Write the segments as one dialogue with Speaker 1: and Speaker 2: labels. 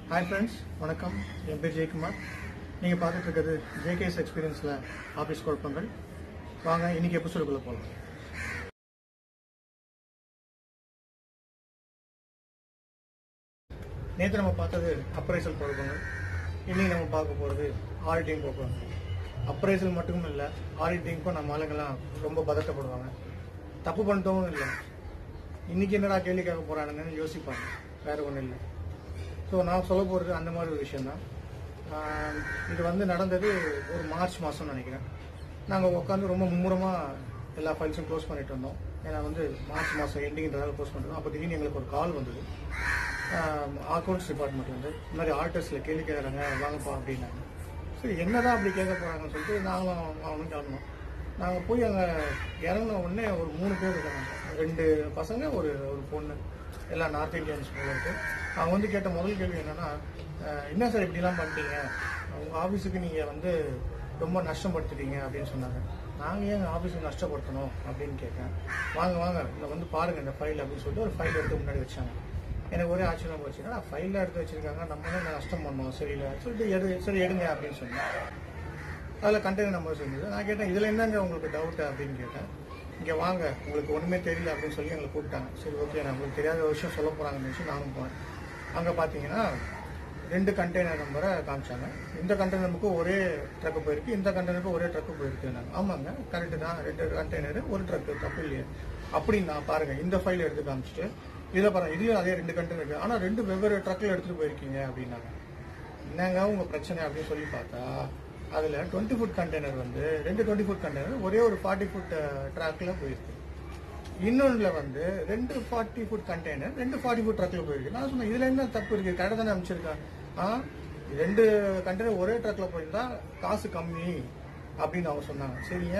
Speaker 1: hi friends வணக்கம் என் பேர் ஜெயக்குமார் நீங்கள் பார்த்துட்டு இருக்கிறது ஜேகேஎஸ் எக்ஸ்பீரியன்ஸில் ஆஃபீஸ் குழப்பங்கள் வாங்க இன்னைக்கு எபிசோடுக்குள்ளே போகலாம் நேற்று நம்ம பார்த்தது அப்ரைசல் குழப்பங்கள் இன்னைக்கு நம்ம பார்க்க போகிறது ஆடிட்டிங் குழப்பங்கள் அப்ரைசல் மட்டும் இல்லை ஆடிட்டிங்க்கும் நம்ம ஆளுங்கெல்லாம் ரொம்ப பதட்டப்படுவாங்க தப்பு பண்ணிட்டோம் இல்லை இன்னைக்கு என்னடா கேள்வி கேட்க போறானுங்கன்னு யோசிப்பாங்க வேற ஒன்றும் இல்லை ஸோ நான் சொல்ல போகிறது அந்த மாதிரி ஒரு விஷயம்தான் ஆஹ் இது வந்து நடந்தது ஒரு மார்ச் மாதம் நினைக்கிறேன் நாங்கள் உட்காந்து ரொம்ப மும்முரமாக எல்லா ஃபைல்ஸும் க்ளோஸ் பண்ணிட்டு இருந்தோம் ஏன்னா வந்து மார்ச் மாதம் எண்டிங்கிறதால க்ளோஸ் பண்ணிட்டோம் அப்போ திடீர்னு எங்களுக்கு ஒரு கால் வந்தது அக்கௌண்ட்ஸ் டிபார்ட்மெண்ட்லேருந்து இந்த மாதிரி ஆர்டர்ஸில் கேள்வி கேட்குறாங்க வாங்கப்பா அப்படின்னாங்க சரி என்னதான் அப்படி கேட்க போகிறாங்கன்னு சொல்லிட்டு நாங்களும் அவனும் கிளம்பணும் நாங்கள் போய் அங்கே இறங்கின உடனே ஒரு மூணு பேர் இருக்காங்க ரெண்டு பசங்க ஒரு ஒரு பொண்ணு எல்லாம் நார்த் இந்தியன்ஸ் போல இருக்கு அவங்க வந்து கேட்ட முதல் கேள்வி என்னன்னா அஹ், என்ன சார் இப்படிலாம் பண்ணிட்டீங்க உங்கள் ஆஃபீஸுக்கு நீங்கள் வந்து ரொம்ப நஷ்டப்படுத்திட்டீங்க அப்படின்னு சொன்னாங்க நாங்கள் ஏன் ஆஃபீஸுக்கு நஷ்டப்படுத்தணும் அப்படின்னு கேட்டேன் வாங்க வாங்க இதை வந்து பாருங்க இந்த ஃபைல் அப்படின்னு சொல்லிட்டு ஒரு ஃபைல் எடுத்து முன்னாடி வச்சாங்க எனக்கு ஒரே ஆச்சரியம் போச்சுன்னா ஃபைலில் எடுத்து வச்சிருக்காங்க நம்ம என்ன நஷ்டம் பண்ணோம் சரியில்லை சொல்லிட்டு எடு சரி எடுங்க அப்படின்னு சொன்னேன் அதில் கண்டெய்னர் நம்பர்ஸ் இருந்தது நான் கேட்டேன் இதில் என்னங்க உங்களுக்கு டவுட் அப்படின்னு கேட்டேன் இங்கே வாங்க உங்களுக்கு ஒன்றுமே தெரியல அப்படின்னு சொல்லி எங்களை கூப்பிட்டாங்க சரி ஓகே நான் உங்களுக்கு தெரியாத ஒரு விஷயம் சொல்ல போகிறாங்கன்னு நினச்சி நானும் போனேன் அங்கே பார்த்தீங்கன்னா ரெண்டு கண்டெய்னர் நம்பரை காமிச்சாங்க இந்த கண்டெய்னர் நம்பருக்கு ஒரே ட்ரக்கு போயிருக்கு இந்த கண்டெய்னருக்கு ஒரே ட்ரக்கு போயிருக்கு ஆமாங்க கரெக்டு தான் ரெண்டு கண்டெய்னர் ஒரு ட்ரக்கு தப்பு இல்லையே அப்படின்னா பாருங்க இந்த ஃபைல் எடுத்து காமிச்சிட்டு இதில் பாருங்க இதுலயும் அதே ரெண்டு கண்டெய்னர் இருக்கு ஆனால் ரெண்டு வெவ்வேறு ட்ரக்கில் எடுத்துகிட்டு போயிருக்கீங்க அப்படின்னாங்க என்னங்க உங்க பிரச்சனை அப்படின்னு சொல்லி பார்த்தா அதுல டுவெண்ட்டி ஃபுட் கண்டெய்னர் வந்து ரெண்டு டுவெண்ட்டி ஃபுட் கண்டெய்னர் ஒரே ஒரு ஃபார்ட்டி ஃபுட் ட்ராக்ல போயிருக்கு இன்னொன்றுல வந்து ரெண்டு ஃபார்ட்டி ஃபுட் கண்டெய்னர் ரெண்டு ஃபார்ட்டி ஃபுட் ட்ரக்ல போயிருக்கு நான் சொன்னேன் இதுல என்ன தப்பு இருக்கு கடை தானே அமைச்சிருக்கேன் ஆ ரெண்டு கண்டெய்னர் ஒரே ட்ரக்ல போயிருந்தா காசு கம்மி அப்படின்னு அவங்க சொன்னாங்க சரிங்க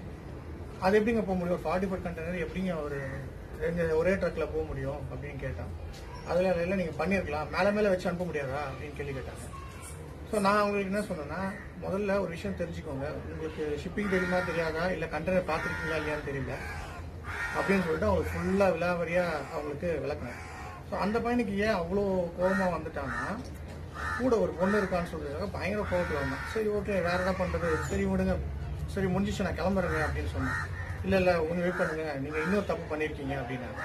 Speaker 1: அது எப்படிங்க போக முடியும் ஃபார்ட்டி ஃபுட் கண்டெய்னர் எப்படிங்க ஒரு ரெண்டு ஒரே ட்ரக்ல போக முடியும் அப்படின்னு கேட்டான் அதுல இல்லை நீங்க பண்ணிருக்கலாம் மேல மேல வச்சு அனுப்ப முடியாதா அப்படின்னு கேள்வி கேட்டாங்க ஸோ நான் அவங்களுக்கு என்ன சொன்னேன்னா முதல்ல ஒரு விஷயம் தெரிஞ்சுக்கோங்க உங்களுக்கு ஷிப்பிங் தெரியுமா தெரியாதா இல்லை கண்டெய்னர் பார்த்துருக்கீங்களா இல்லையான்னு தெரியல அப்படின்னு சொல்லிட்டு அவங்களுக்கு ஃபுல்லாக விலாவரியாக அவங்களுக்கு விளக்குனேன் ஸோ அந்த பையனுக்கு ஏன் அவ்வளோ கோபமாக வந்துட்டாங்கன்னா கூட ஒரு பொண்ணு இருக்கான்னு சொல்றதுக்காக பயங்கர கோபத்தில் வந்தேன் சரி ஓகே வேற என்ன பண்ணுறது சரி விடுங்க சரி முடிஞ்சிச்சு நான் கிளம்புறேங்க அப்படின்னு சொன்னேன் இல்லை இல்லை ஒன்று வெயிட் பண்ணுங்க நீங்கள் இன்னொரு தப்பு பண்ணியிருக்கீங்க அப்படின்னாங்க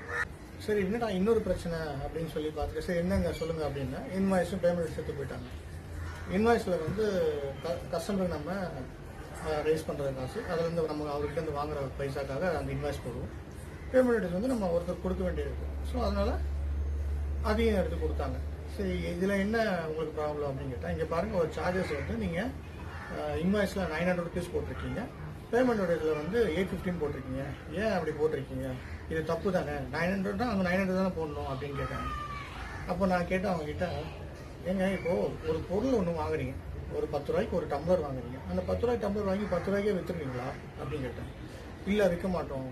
Speaker 1: சரி என்னடா இன்னொரு பிரச்சனை அப்படின்னு சொல்லி பார்த்துட்டு சரி என்னங்க சொல்லுங்க அப்படின்னா இன்வாய்ஸும் பேமெண்ட் எடுத்து போயிட்டாங்க இன்வாய்ஸில் வந்து கஸ்டமருக்கு நம்ம ரைஸ் பண்ணுற காசு அதில் இருந்து நம்ம அவர்கிட்ட இருந்து வாங்குற பைசாக்காக அந்த இன்வாய்ஸ் போடுவோம் பேமெண்ட் வந்து நம்ம ஒருத்தர் கொடுக்க வேண்டியது ஸோ அதனால அதையும் எடுத்து கொடுத்தாங்க சரி இதில் என்ன உங்களுக்கு ப்ராப்ளம் அப்படின்னு கேட்டால் இங்கே பாருங்க ஒரு சார்ஜஸ் வந்து நீங்கள் இன்வாய்ஸில் நைன் ஹண்ட்ரட் ருபீஸ் போட்டிருக்கீங்க பேமெண்டோட இதில் வந்து எயிட் ஃபிஃப்டின் போட்டிருக்கீங்க ஏன் அப்படி போட்டிருக்கீங்க இது தப்பு தானே நைன் ஹண்ட்ரட் தான் அங்கே நைன் ஹண்ட்ரட் தானே போடணும் அப்படின்னு கேட்டாங்க அப்போ நான் கேட்டேன் அவங்க கிட்ட ஏங்க இப்போ ஒரு பொருள் ஒன்று வாங்குறீங்க ஒரு பத்து ரூபாய்க்கு ஒரு டம்ளர் வாங்குறீங்க அந்த பத்து ரூபாய்க்கு டம்ளர் வாங்கி பத்து ரூபாய்க்கே வித்துருவீங்களா அப்படின்னு கேட்டேன் இல்லை விற்க மாட்டோம்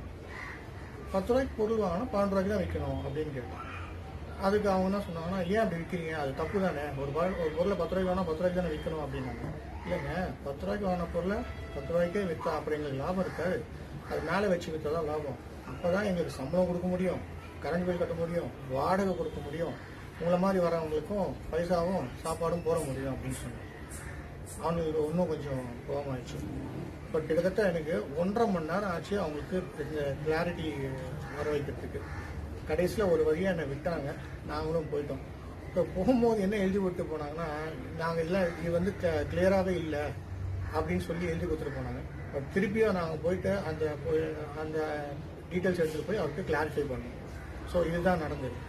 Speaker 1: பத்து ரூபாய்க்கு பொருள் வாங்கினா பன்னெண்டு ரூபாய்க்கு தான் விற்கணும் அப்படின்னு கேட்டேன் அதுக்கு அவங்க என்ன சொன்னாங்கன்னா ஏன் அப்படி விற்கிறீங்க அது தப்பு தானே ஒரு பொருள் ஒரு பொருளை பத்து ரூபாய்க்கு வாங்கினா பத்து ரூபாய்க்கு தானே விற்கணும் அப்படின்னாங்க இல்லைங்க பத்து ரூபாய்க்கு வாங்கின பொருளை பத்து ரூபாய்க்கே விற்றா அப்புறம் எங்களுக்கு லாபம் இருக்காது அது மேலே வச்சு விற்றா தான் லாபம் அப்போ தான் எங்களுக்கு சம்பளம் கொடுக்க முடியும் கரண்ட் பில் கட்ட முடியும் வாடகை கொடுக்க முடியும் உங்களை மாதிரி வரவங்களுக்கும் பைசாவும் சாப்பாடும் போட முடியும் அப்படின்னு சொன்னேன் அவனுக்கு இன்னும் கொஞ்சம் கோபமாயிடுச்சு பட் கிட்டத்தட்ட எனக்கு ஒன்றரை மணி நேரம் ஆச்சு அவங்களுக்கு இந்த கிளாரிட்டி வர வைக்கிறதுக்கு கடைசியில் ஒரு வழியாக என்னை விட்டாங்க நாங்களும் போயிட்டோம் இப்போ போகும்போது என்ன எழுதி விட்டு போனாங்கன்னா நாங்கள் இல்லை இது வந்து கிளியராகவே இல்லை அப்படின்னு சொல்லி எழுதி கொடுத்துட்டு போனாங்க பட் திருப்பியும் நாங்கள் போயிட்டு அந்த போய்- அந்த டீட்டெயில்ஸ் எடுத்துகிட்டு போய் அவருக்கு கிளாரிஃபை பண்ணோம் ஸோ இதுதான் நடந்தது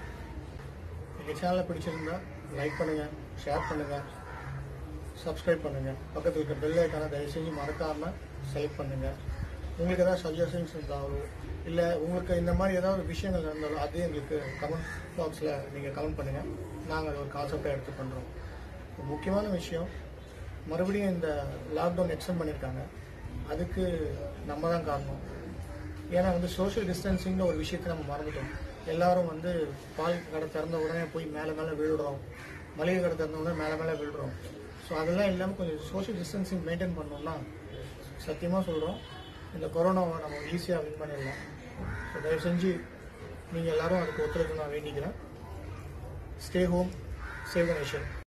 Speaker 1: எங்கள் சேனலை பிடிச்சிருந்தா லைக் பண்ணுங்கள் ஷேர் பண்ணுங்கள் சப்ஸ்கிரைப் பண்ணுங்க பக்கத்தில் இருக்க பெல் ஐக்கான தயவு செஞ்சு மறக்காம செலக்ட் பண்ணுங்க உங்களுக்கு ஏதாவது சஜஷன்ஸ் இருந்தாலும் இல்லை உங்களுக்கு இந்த மாதிரி ஏதாவது விஷயங்கள் நடந்தாலும் அதே எங்களுக்கு கமெண்ட் பாக்ஸில் நீங்கள் கமெண்ட் பண்ணுங்க நாங்கள் அதை ஒரு கான்செப்டாக எடுத்து பண்ணுறோம் முக்கியமான விஷயம் மறுபடியும் இந்த லாக்டவுன் எக்ஸ்டெண்ட் பண்ணியிருக்காங்க அதுக்கு நம்ம தான் காரணம் ஏன்னா வந்து சோஷியல் டிஸ்டன்சிங்னு ஒரு விஷயத்தை நம்ம மறந்துட்டோம் எல்லாரும் வந்து பால் கடை திறந்த உடனே போய் மேலே மேலே விழுறோம் மளிகை கடை திறந்த உடனே மேலே மேலே விழுறோம் ஸோ அதெல்லாம் இல்லாமல் கொஞ்சம் சோஷியல் டிஸ்டன்சிங் மெயின்டைன் பண்ணோம்னா சத்தியமாக சொல்கிறோம் இந்த கொரோனாவை நம்ம ஈஸியாக வின் பண்ணிடலாம் ஸோ தயவு செஞ்சு நீங்கள் எல்லாரும் அதுக்கு ஒத்துழைப்பு நான் வேண்டிக்கிறேன் stay home save the nation